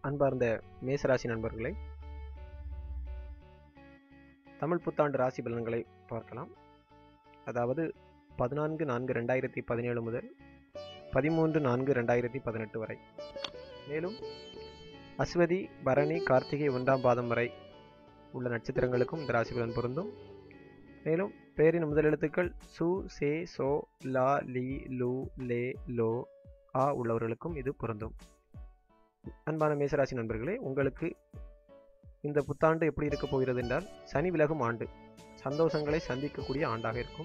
அன்பார்ந்த மேசராசி நண்பர்களே தமிழ் புத்தாண்டு ராசி பலன்களை பார்க்கலாம் அதாவது பதினான்கு நான்கு ரெண்டாயிரத்தி பதினேழு முதல் பதிமூன்று நான்கு ரெண்டாயிரத்தி பதினெட்டு வரை மேலும் அஸ்வதி பரணி கார்த்திகை ஒன்றாம் பாதம் வரை உள்ள நட்சத்திரங்களுக்கும் இந்த ராசி பலன் பொருந்தும் மேலும் பேரின் முதல் எழுத்துக்கள் சு சே சோ லா லி லு லே லோ ஆ உள்ளவர்களுக்கும் இது பொருந்தும் அன்பான மேசராசி நண்பர்களே உங்களுக்கு இந்த புத்தாண்டு எப்படி இருக்க போகிறது என்றால் சனி விலகும் ஆண்டு சந்தோஷங்களை சந்திக்கக்கூடிய ஆண்டாக இருக்கும்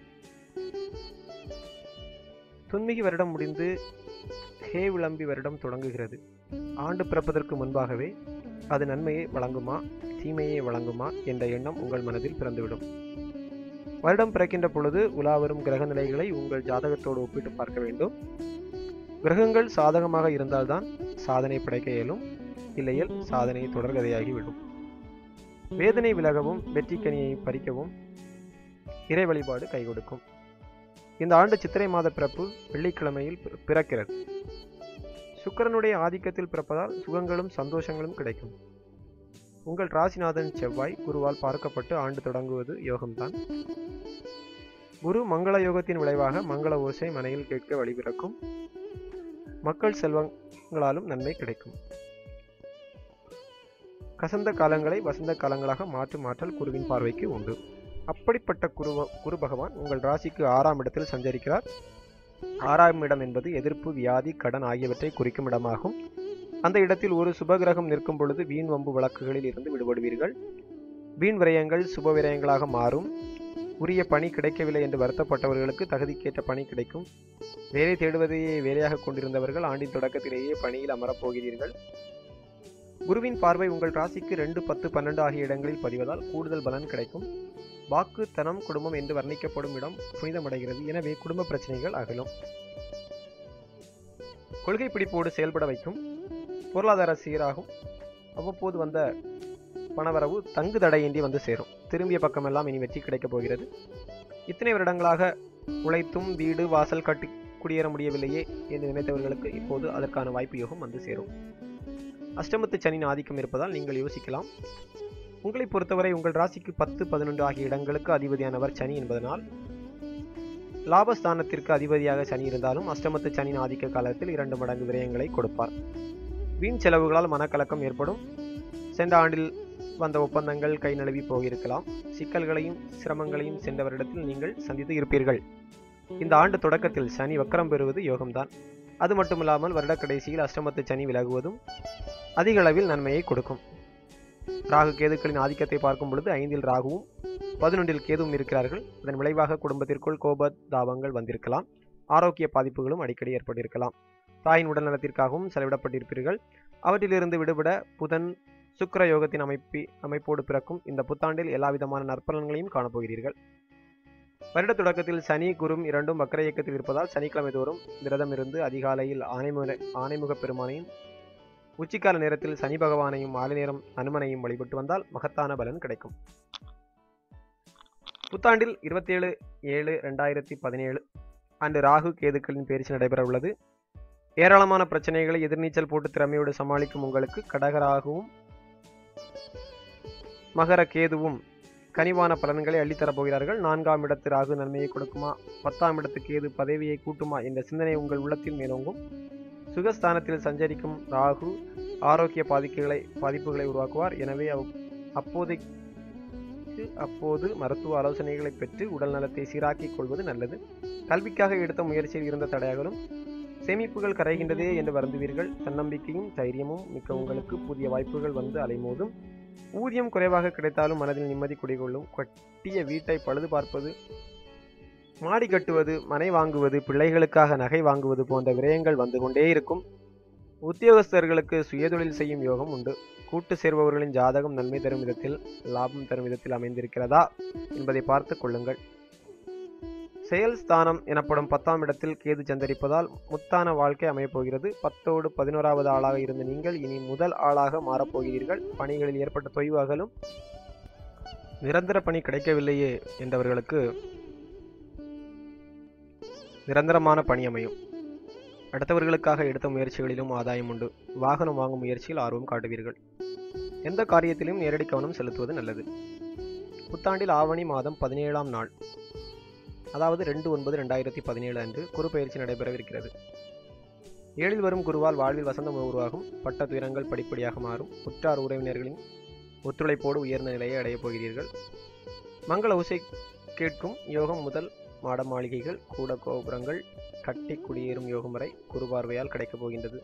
துன்மிகி வருடம் முடிந்து ஹே விளம்பி வருடம் தொடங்குகிறது ஆண்டு பிறப்பதற்கு முன்பாகவே அது நன்மையை வழங்குமா தீமையை வழங்குமா என்ற எண்ணம் உங்கள் மனதில் பிறந்துவிடும் வருடம் பிறக்கின்ற பொழுது உலாவரும் கிரக நிலைகளை உங்கள் ஜாதகத்தோடு ஒப்பிட்டு பார்க்க வேண்டும் கிரகங்கள் சாதகமாக இருந்தால்தான் சாதனை படைக்க இயலும் இல்லையில் சாதனை தொடர்கதையாகிவிடும் வேதனை விலகவும் வெற்றிக்கனியை பறிக்கவும் இறை வழிபாடு கை கொடுக்கும் இந்த ஆண்டு சித்திரை மாத பிறப்பு வெள்ளிக்கிழமையில் பி- பிறக்கிறது சுக்கிரனுடைய ஆதிக்கத்தில் பிறப்பதால் சுகங்களும் சந்தோஷங்களும் கிடைக்கும் உங்கள் ராசிநாதன் செவ்வாய் குருவால் பார்க்கப்பட்டு ஆண்டு தொடங்குவது யோகம்தான் குரு மங்கள யோகத்தின் விளைவாக மங்கள ஓசை மனையில் கேட்க வழிபிறக்கும் மக்கள் செல்வங்களாலும் நன்மை கிடைக்கும் கசந்த காலங்களை வசந்த காலங்களாக மாற்றும் ஆற்றல் குருவின் பார்வைக்கு உண்டு அப்படிப்பட்ட குரு குரு பகவான் உங்கள் ராசிக்கு ஆறாம் இடத்தில் சஞ்சரிக்கிறார் ஆறாம் இடம் என்பது எதிர்ப்பு வியாதி கடன் ஆகியவற்றை குறிக்கும் இடமாகும் அந்த இடத்தில் ஒரு சுபகிரகம் நிற்கும் பொழுது வீண் வம்பு வழக்குகளில் இருந்து விடுபடுவீர்கள் வீண் விரயங்கள் சுப விரயங்களாக மாறும் உரிய பணி கிடைக்கவில்லை என்று வருத்தப்பட்டவர்களுக்கு தகுதிக்கேற்ற பணி கிடைக்கும் வேலை தேடுவதையே வேலையாக கொண்டிருந்தவர்கள் ஆண்டின் தொடக்கத்திலேயே பணியில் அமரப் போகிறீர்கள் குருவின் பார்வை உங்கள் ராசிக்கு ரெண்டு பத்து பன்னெண்டு ஆகிய இடங்களில் பதிவதால் கூடுதல் பலன் கிடைக்கும் வாக்கு தனம் குடும்பம் என்று வர்ணிக்கப்படும் இடம் புனிதமடைகிறது எனவே குடும்ப பிரச்சனைகள் அகலும் கொள்கை பிடிப்போடு செயல்பட வைக்கும் பொருளாதார சீராகும் அவ்வப்போது வந்த பணவரவு தங்கு தடையின்றி வந்து சேரும் திரும்பிய பக்கமெல்லாம் இனி வெற்றி கிடைக்கப் போகிறது இத்தனை வருடங்களாக உழைத்தும் வீடு வாசல் கட்டி குடியேற முடியவில்லையே என்று நினைத்தவர்களுக்கு இப்போது அதற்கான வாய்ப்பு யோகம் வந்து சேரும் அஷ்டமத்து சனியின் ஆதிக்கம் இருப்பதால் நீங்கள் யோசிக்கலாம் உங்களை பொறுத்தவரை உங்கள் ராசிக்கு பத்து பதினொன்று ஆகிய இடங்களுக்கு அதிபதியானவர் சனி என்பதனால் லாபஸ்தானத்திற்கு அதிபதியாக சனி இருந்தாலும் அஷ்டமத்து சனியின் ஆதிக்க காலத்தில் இரண்டு மடங்கு விரயங்களை கொடுப்பார் வீண் செலவுகளால் மனக்கலக்கம் ஏற்படும் சென்ற ஆண்டில் வந்த ஒப்பந்தங்கள் கை நழுவி போகிருக்கலாம் சிக்கல்களையும் சிரமங்களையும் சென்ற வருடத்தில் நீங்கள் சந்தித்து இருப்பீர்கள் இந்த ஆண்டு தொடக்கத்தில் சனி வக்கரம் பெறுவது யோகம்தான் அது மட்டுமில்லாமல் வருட கடைசியில் அஷ்டமத்து சனி விலகுவதும் அதிக அளவில் நன்மையை கொடுக்கும் ராகு கேதுக்களின் ஆதிக்கத்தை பார்க்கும் பொழுது ஐந்தில் ராகுவும் பதினொன்றில் கேதுவும் இருக்கிறார்கள் அதன் விளைவாக குடும்பத்திற்குள் கோப தாபங்கள் வந்திருக்கலாம் ஆரோக்கிய பாதிப்புகளும் அடிக்கடி ஏற்பட்டிருக்கலாம் தாயின் உடல்நலத்திற்காகவும் செலவிடப்பட்டிருப்பீர்கள் அவற்றிலிருந்து விடுபட புதன் சுக்கிர யோகத்தின் அமைப்பி அமைப்போடு பிறக்கும் இந்த புத்தாண்டில் எல்லாவிதமான நற்பலன்களையும் காணப்போகிறீர்கள் வருட தொடக்கத்தில் சனி குரும் இரண்டும் வக்கர இயக்கத்தில் இருப்பதால் சனிக்கிழமை தோறும் விரதம் இருந்து அதிகாலையில் ஆனைமுக ஆனைமுக பெருமானையும் உச்சிக்கால நேரத்தில் சனி பகவானையும் மாலை நேரம் அனுமனையும் வழிபட்டு வந்தால் மகத்தான பலன் கிடைக்கும் புத்தாண்டில் இருபத்தேழு ஏழு ரெண்டாயிரத்தி பதினேழு அன்று ராகு கேதுக்களின் பயிற்சி நடைபெற உள்ளது ஏராளமான பிரச்சனைகளை எதிர்நீச்சல் போட்டு திறமையோடு சமாளிக்கும் உங்களுக்கு கடகராகவும் மகர கேதுவும் கனிவான பலன்களை அள்ளித்தரப் போகிறார்கள் நான்காம் இடத்து ராகு நன்மையை கொடுக்குமா பத்தாம் இடத்து கேது பதவியை கூட்டுமா என்ற சிந்தனை உங்கள் உள்ளத்தில் மேலோங்கும் சுகஸ்தானத்தில் சஞ்சரிக்கும் ராகு ஆரோக்கிய பாதிப்புகளை பாதிப்புகளை உருவாக்குவார் எனவே அவ்- அப்போதைக்கு அப்போது மருத்துவ ஆலோசனைகளை பெற்று உடல் நலத்தை சீராக்கிக் கொள்வது நல்லது கல்விக்காக எடுத்த முயற்சியில் இருந்த தடைகளும் சேமிப்புகள் கரைகின்றதே என்று வருந்துவீர்கள் தன்னம்பிக்கையும் தைரியமும் மிக்க உங்களுக்கு புதிய வாய்ப்புகள் வந்து அலைமோதும் ஊதியம் குறைவாக கிடைத்தாலும் மனதில் நிம்மதி குடிகொள்ளும் கட்டிய வீட்டை பழுது பார்ப்பது மாடி கட்டுவது மனை வாங்குவது பிள்ளைகளுக்காக நகை வாங்குவது போன்ற விரயங்கள் வந்து கொண்டே இருக்கும் உத்தியோகஸ்தர்களுக்கு சுயதொழில் செய்யும் யோகம் உண்டு கூட்டு சேர்பவர்களின் ஜாதகம் நன்மை தரும் விதத்தில் லாபம் தரும் விதத்தில் அமைந்திருக்கிறதா என்பதை பார்த்து கொள்ளுங்கள் செயல் ஸ்தானம் எனப்படும் பத்தாம் இடத்தில் கேது சந்தரிப்பதால் முத்தான வாழ்க்கை அமையப் போகிறது பத்தோடு பதினோராவது ஆளாக இருந்த நீங்கள் இனி முதல் ஆளாக மாறப்போகிறீர்கள் பணிகளில் ஏற்பட்ட தொய்வு அகலும் நிரந்தர பணி கிடைக்கவில்லையே என்றவர்களுக்கு நிரந்தரமான பணி அமையும் அடுத்தவர்களுக்காக எடுத்த முயற்சிகளிலும் ஆதாயம் உண்டு வாகனம் வாங்கும் முயற்சியில் ஆர்வம் காட்டுவீர்கள் எந்த காரியத்திலும் நேரடி கவனம் செலுத்துவது நல்லது புத்தாண்டில் ஆவணி மாதம் பதினேழாம் நாள் அதாவது ரெண்டு ஒன்பது ரெண்டாயிரத்தி பதினேழு அன்று குரு பயிற்சி நடைபெறவிருக்கிறது ஏழில் வரும் குருவால் வாழ்வில் வசந்தம் உருவாகும் பட்ட துயரங்கள் படிப்படியாக மாறும் உற்றார் உறவினர்களின் ஒத்துழைப்போடு உயர்ந்த நிலையை அடையப் போகிறீர்கள் மங்கள ஊசை கேட்கும் யோகம் முதல் மாட மாளிகைகள் கூட கோபுரங்கள் கட்டி குடியேறும் யோகம் வரை குரு பார்வையால் கிடைக்கப் போகின்றது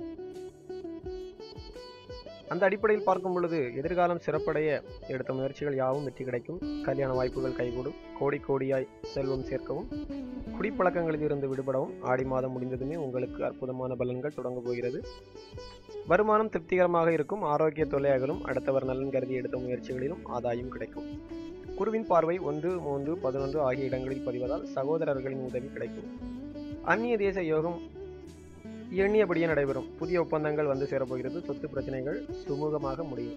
அந்த அடிப்படையில் பார்க்கும் பொழுது எதிர்காலம் சிறப்படைய எடுத்த முயற்சிகள் யாவும் வெற்றி கிடைக்கும் கல்யாண வாய்ப்புகள் கைகூடும் கோடி கோடியாய் செல்வம் சேர்க்கவும் குடிப்பழக்கங்களில் இருந்து விடுபடவும் ஆடி மாதம் முடிந்ததுமே உங்களுக்கு அற்புதமான பலன்கள் தொடங்க போகிறது வருமானம் திருப்திகரமாக இருக்கும் ஆரோக்கிய தொல்லை அகலும் அடுத்தவர் நலன் கருதி எடுத்த முயற்சிகளிலும் ஆதாயம் கிடைக்கும் குருவின் பார்வை ஒன்று மூன்று பதினொன்று ஆகிய இடங்களில் பதிவதால் சகோதரர்களின் உதவி கிடைக்கும் அந்நிய தேச யோகம் எண்ணியபடியே நடைபெறும் புதிய ஒப்பந்தங்கள் வந்து சேரப்போகிறது சொத்து பிரச்சனைகள் சுமூகமாக முடியும்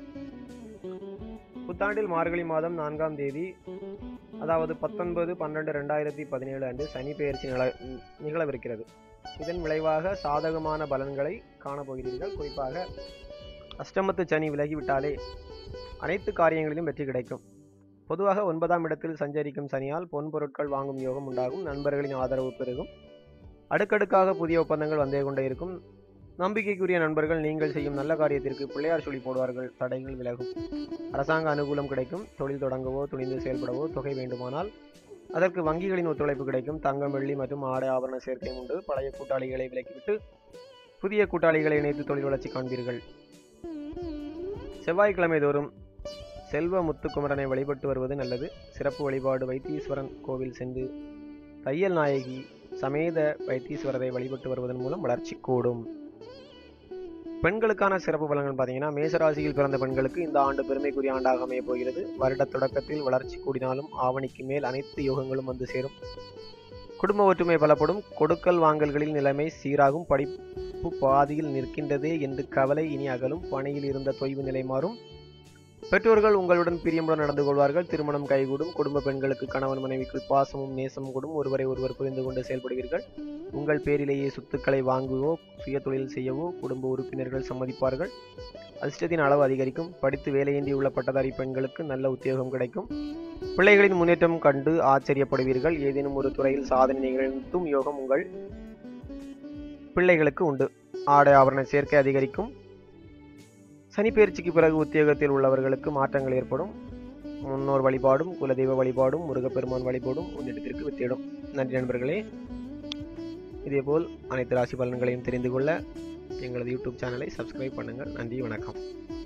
புத்தாண்டில் மார்கழி மாதம் நான்காம் தேதி அதாவது பத்தொன்பது பன்னெண்டு ரெண்டாயிரத்தி பதினேழு அன்று சனி பெயர்ச்சி நில நிகழவிருக்கிறது இதன் விளைவாக சாதகமான பலன்களை காணப்போகிறீர்கள் குறிப்பாக அஷ்டமத்து சனி விலகிவிட்டாலே அனைத்து காரியங்களிலும் வெற்றி கிடைக்கும் பொதுவாக ஒன்பதாம் இடத்தில் சஞ்சரிக்கும் சனியால் பொன் பொருட்கள் வாங்கும் யோகம் உண்டாகும் நண்பர்களின் ஆதரவு பெருகும் அடுக்கடுக்காக புதிய ஒப்பந்தங்கள் வந்தே கொண்டே இருக்கும் நம்பிக்கைக்குரிய நண்பர்கள் நீங்கள் செய்யும் நல்ல காரியத்திற்கு பிள்ளையார் சொல்லி போடுவார்கள் தடைகள் விலகும் அரசாங்க அனுகூலம் கிடைக்கும் தொழில் தொடங்கவோ துணிந்து செயல்படவோ தொகை வேண்டுமானால் அதற்கு வங்கிகளின் ஒத்துழைப்பு கிடைக்கும் தங்கம் வெள்ளி மற்றும் ஆடை ஆபரண சேர்க்கை உண்டு பழைய கூட்டாளிகளை விலக்கிவிட்டு புதிய கூட்டாளிகளை இணைத்து தொழில் வளர்ச்சி காண்பீர்கள் செவ்வாய்க்கிழமை தோறும் செல்வ முத்துக்குமரனை வழிபட்டு வருவது நல்லது சிறப்பு வழிபாடு வைத்தீஸ்வரன் கோவில் சென்று தையல் நாயகி சமேத வைத்தீஸ்வரரை வழிபட்டு வருவதன் மூலம் வளர்ச்சி கூடும் பெண்களுக்கான சிறப்பு பலன்கள் பார்த்தீங்கன்னா மேசராசியில் பிறந்த பெண்களுக்கு இந்த ஆண்டு பெருமைக்குரிய ஆண்டாக அமைய போகிறது வருட தொடக்கத்தில் வளர்ச்சி கூடினாலும் ஆவணிக்கு மேல் அனைத்து யோகங்களும் வந்து சேரும் குடும்ப ஒற்றுமை பலப்படும் கொடுக்கல் வாங்கல்களில் நிலைமை சீராகும் படிப்பு பாதியில் நிற்கின்றதே என்று கவலை இனி அகலும் பணியில் இருந்த தொய்வு நிலை மாறும் பெற்றோர்கள் உங்களுடன் பிரியமுடன் நடந்து கொள்வார்கள் திருமணம் கைகூடும் குடும்ப பெண்களுக்கு கணவன் மனைவிக்குள் பாசமும் நேசமும் கூடும் ஒருவரை ஒருவர் புரிந்து கொண்டு செயல்படுவீர்கள் உங்கள் பேரிலேயே சொத்துக்களை வாங்குவோ சுய தொழில் செய்யவோ குடும்ப உறுப்பினர்கள் சம்மதிப்பார்கள் அதிர்ஷ்டத்தின் அளவு அதிகரிக்கும் படித்து வேலையின்றி உள்ள பட்டதாரி பெண்களுக்கு நல்ல உத்தியோகம் கிடைக்கும் பிள்ளைகளின் முன்னேற்றம் கண்டு ஆச்சரியப்படுவீர்கள் ஏதேனும் ஒரு துறையில் சாதனை நிகழ்த்தும் யோகம் உங்கள் பிள்ளைகளுக்கு உண்டு ஆடை ஆபரண சேர்க்கை அதிகரிக்கும் சனிப்பெயர்ச்சிக்கு பிறகு உத்தியோகத்தில் உள்ளவர்களுக்கு மாற்றங்கள் ஏற்படும் முன்னோர் வழிபாடும் குலதெய்வ வழிபாடும் முருகப்பெருமான் வழிபாடும் முன்னெடுப்பிற்கு வித்திடும் நன்றி நண்பர்களே இதேபோல் அனைத்து ராசி பலன்களையும் தெரிந்து கொள்ள எங்களது யூடியூப் சேனலை சப்ஸ்கிரைப் பண்ணுங்கள் நன்றி வணக்கம்